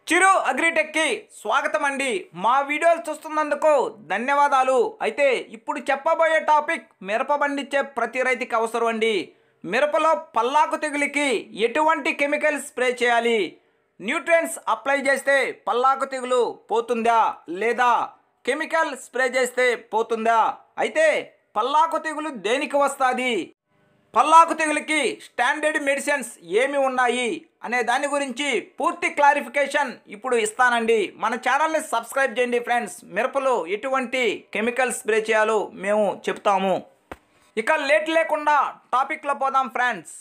చిరు అగ్రిటెక్కి స్వాగతం అండి మా వీడియోలు చూస్తున్నందుకు ధన్యవాదాలు అయితే ఇప్పుడు చెప్పబోయే టాపిక్ మిరప పండించే ప్రతి రైతుకి అవసరం అండి మిరపలో పల్లాకు తెగులుకి ఎటువంటి కెమికల్ స్ప్రే చేయాలి న్యూట్రియన్స్ అప్లై చేస్తే పల్లాకు తెగులు పోతుందా లేదా కెమికల్ స్ప్రే చేస్తే పోతుందా అయితే పల్లాకు తెగులు దేనికి వస్తుంది పల్లాకు తెగులుకి స్టాండర్డ్ మెడిసిన్స్ ఏమి ఉన్నాయి అనే దాని గురించి పూర్తి క్లారిఫికేషన్ ఇప్పుడు ఇస్తానండి మన ఛానల్ని సబ్స్క్రైబ్ చేయండి ఫ్రెండ్స్ మిరపలో ఎటువంటి కెమికల్ స్ప్రే చేయాలో మేము చెప్తాము ఇక లేట్ లేకుండా టాపిక్లో పోదాం ఫ్రెండ్స్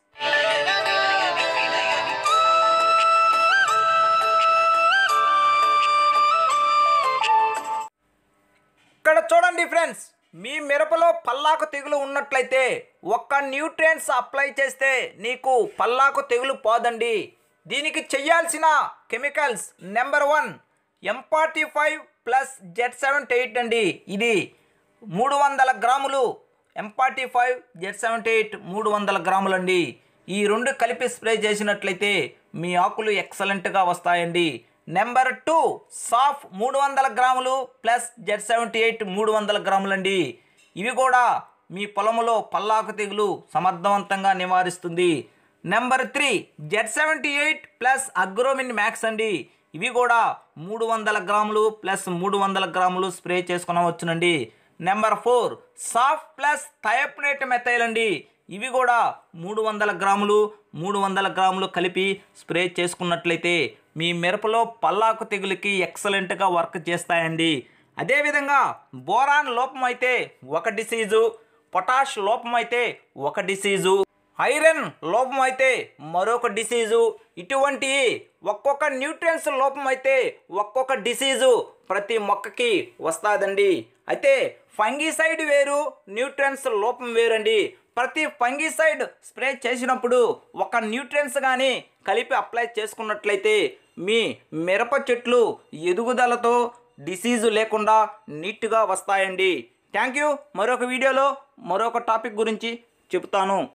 ఇక్కడ చూడండి ఫ్రెండ్స్ మీ మిరపలో పల్లాకు తెగులు ఉన్నట్లయితే ఒక్క న్యూట్రియన్స్ అప్లై చేస్తే నీకు పల్లాకు తెగులు పోదండి దీనికి చెయ్యాల్సిన chemicals number one M forty five plus Z seventy eight అండి ఇది మూడు వందల గ్రాములు M forty five Z seventy eight మూడు వందల గ్రాములు అండి ఈ రెండు కలిపి స్ప్రే చేసినట్లయితే మీ ఆకులు ఎక్సలెంట్గా వస్తాయండి నెంబర్ టూ సాఫ్ మూడు వందల గ్రాములు ప్లస్ జెడ్ సెవెంటీ ఎయిట్ మూడు వందల గ్రాములు అండి ఇవి కూడా మీ పొలంలో పల్లాకు తెగులు సమర్థవంతంగా నివారిస్తుంది number three Z seventy eight plus Agromin Max అండి ఇవి కూడా మూడు వందల గ్రాములు ప్లస్ మూడు వందల గ్రాములు స్ప్రే చేసుకునవచ్చునండి number four SAAF plus thiophanate methyl అండి ఇవి కూడా మూడు వందల గ్రాములు మూడు వందల గ్రాములు కలిపి స్ప్రే చేసుకున్నట్లయితే మీ మిరపలో పల్లాకు తెగులుకి ఎక్సలెంట్గా వర్క్ చేస్తాయండి అదేవిధంగా బోరాన్ లోపం అయితే ఒక డిసీజు పొటాష్ లోపం అయితే ఒక డిసీజు ఐరన్ లోపం అయితే మరొక డిసీజు ఇటువంటి ఒక్కొక్క న్యూట్రియన్స్ లోపం అయితే ఒక్కొక్క డిసీజు ప్రతి మొక్కకి వస్తుందండి అయితే ఫంగిసైడ్ వేరు న్యూట్రియన్స్ లోపం వేరండి ప్రతి ఫంగిసైడ్ స్ప్రే చేసినప్పుడు ఒక న్యూట్రియన్స్ కానీ కలిపి అప్లై చేసుకున్నట్లయితే మీ మిరప చెట్లు ఎదుగుదలతో డిసీజు లేకుండా నీట్గా వస్తాయండి థ్యాంక్ యూ మరొక వీడియోలో మరొక టాపిక్ గురించి చెబుతాను